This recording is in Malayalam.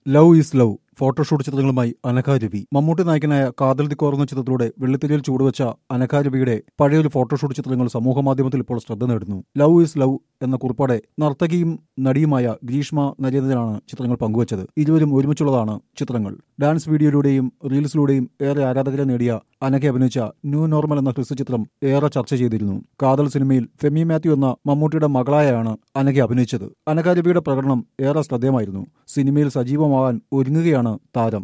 ലവ് ഈസ് ലവ് ഫോട്ടോഷൂട്ട് ചിത്രങ്ങളുമായി അനഘ രവി മമ്മൂട്ടി നായകനായ കാതൽ ദിക്കോർ എന്ന ചിത്രത്തിലൂടെ വെള്ളിത്തിരയിൽ ചൂടുവച്ച അനഘ രവിയുടെ പഴയൊരു ഫോട്ടോഷൂട്ട് ചിത്രങ്ങൾ സമൂഹമാധ്യമത്തിൽ ഇപ്പോൾ ശ്രദ്ധ നേടുന്നു ലവ് ഈസ് ലവ് എന്ന കുറിപ്പോടെ നർത്തകിയും നടിയുമായ ഗ്രീഷ്മ നരേന്ദ്രനാണ് ചിത്രങ്ങൾ പങ്കുവച്ചത് ഇരുവരും ഒരുമിച്ചുള്ളതാണ് ചിത്രങ്ങൾ ഡാൻസ് വീഡിയോയിലൂടെയും റീൽസിലൂടെയും ഏറെ ആരാധകരെ നേടിയ അനഘ അഭിനയിച്ച ന്യൂ നോർമൽ എന്ന ഹ്രസ്വ ചിത്രം ഏറെ ചർച്ച ചെയ്തിരുന്നു കാതൽ സിനിമയിൽ ഫെമി മാത്യു എന്ന മമ്മൂട്ടിയുടെ മകളായാണ് അനഘ അഭിനയിച്ചത് അനഘ രവിയുടെ പ്രകടനം ഏറെ ശ്രദ്ധേയമായിരുന്നു സിനിമയിൽ സജീവമാവാൻ ഒരുങ്ങുകയാണ് താരം